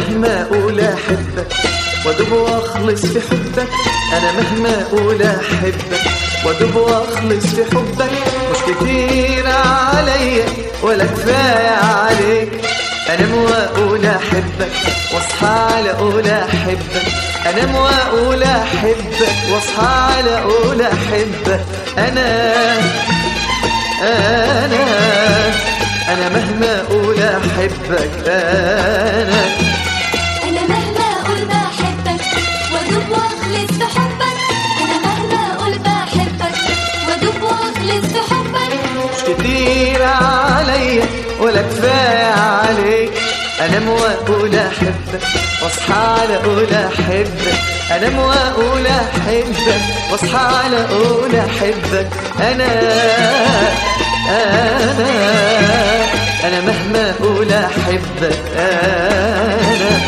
مهما اقول احبك وادوب واخلص في حبك انا مهما اقول احبك وادوب واخلص في حبك مش كتير عليا ولا كفايه عليك انام واقول احبك واصحى على اقول احبك انام واقول احبك واصحى على اقول احبك انا انا انا مهما اقول احبك انا أنا مهما أقول بحبك وأدوب وأخلص في حبك أنا مهما أقول بحبك وأدوب وأخلص في حبك مش كتير عليا ولا كفاية عليك أنام وأقول أحبك وأصحى على أقول أحبك أنام وأقول أحبك وأصحى على أقول أحبك أنا أنا أنا مهما أقول أحبك أنا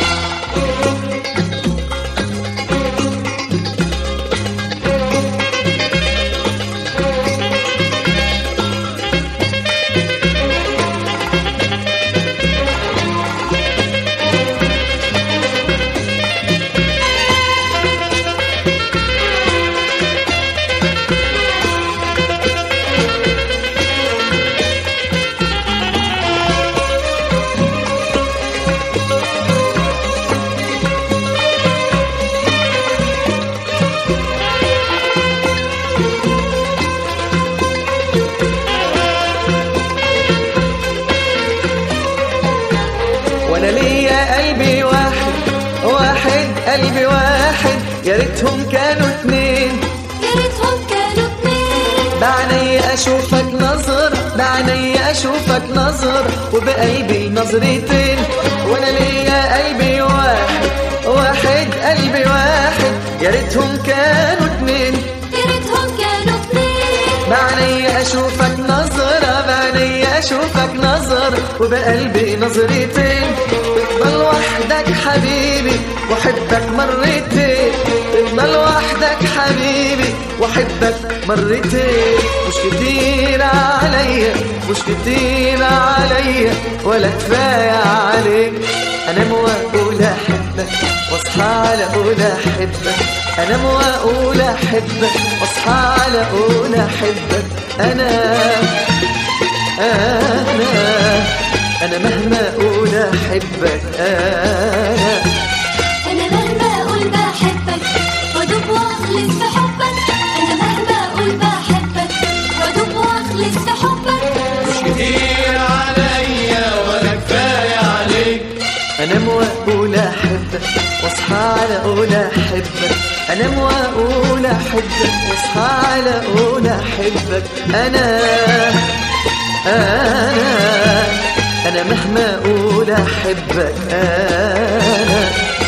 وانا ليا قلبي واحد واحد قلبي واحد يا ريتهم كانوا اتنين يا ريتهم كانوا اتنين بعني اشوفك نظر بعني اشوفك نظر وبقلبي نظرتين وانا ليا قلبي واحد واحد قلبي واحد يا ريتهم كانوا اتنين يا ريتهم كانوا اتنين بعني اشوفك نظرة بعني اشوفك نظر وبقلبي نظرتين تفضل وحدك حبيبي واحبك مرتين تفضل وحدك حبيبي واحبك مرتين مش كتير عليا مش كتير عليا ولا كفاية عليك انام واقول احبك واصحى على اقول احبك انام واقول احبك واصحى على اقول احبك انا انا انا مهما اقول احبك انا أنا مهما أقول بحبك وأدوب وأخلص في حبك أنا مهما أقول بحبك وأدوب وأخلص في حبك كتير عليا ولا كفاية عليك انام واقول احبك واصحى على اقول احبك انام واقول احبك واصحى على اقول احبك انا انا انا مهما اقول احبك انا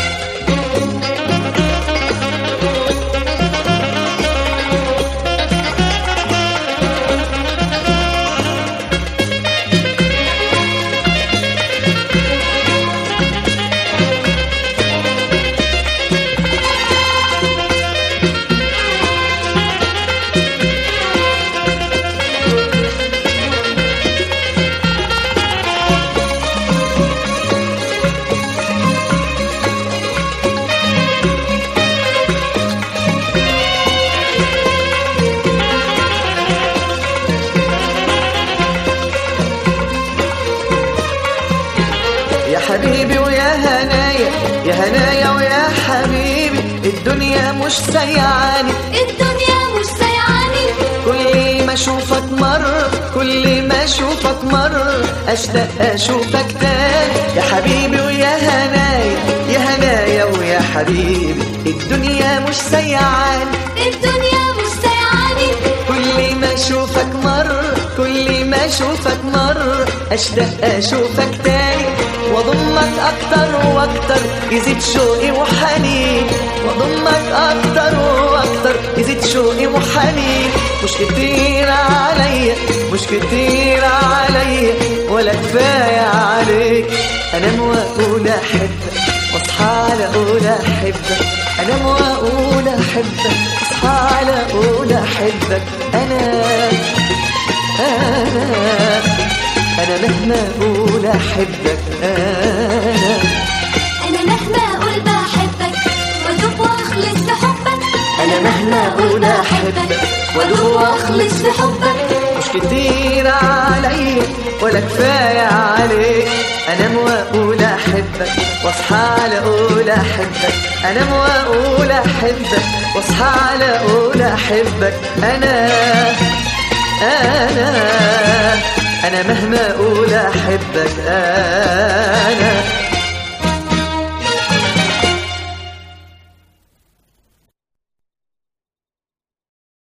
يا حبيبي ويا هنايا يا هنايا ويا حبيبي الدنيا مش سيعاني الدنيا مش سيعاني كل ما اشوفك مر كل ما اشوفك مر اشتاق اشوفك تاني يا حبيبي ويا هنايا يا هنايا ويا حبيبي الدنيا مش سيعاني الدنيا مش سيعاني كل ما اشوفك مر كل ما اشوفك مر اشتاق اشوفك تاني واضمك اكتر واكتر يزيد شوقي وحنين واضمك اكتر واكتر يزيد شوقي وحنين مش كتير عليا مش كتير عليا ولا كفايه عليك انام واقول احبك واصحى على اقول احبك انام واقول احبك اصحى على اقول احبك انا انا انا مهما اقول احبك انا واخلص في حبك مش كتير علي ولا كفاية عليك أنام وأقول أحبك وأصحى على أقول أحبك أنام وأقول أحبك وأصحى على أقول أحبك أنا أنا أنا مهما أقول أحبك أنا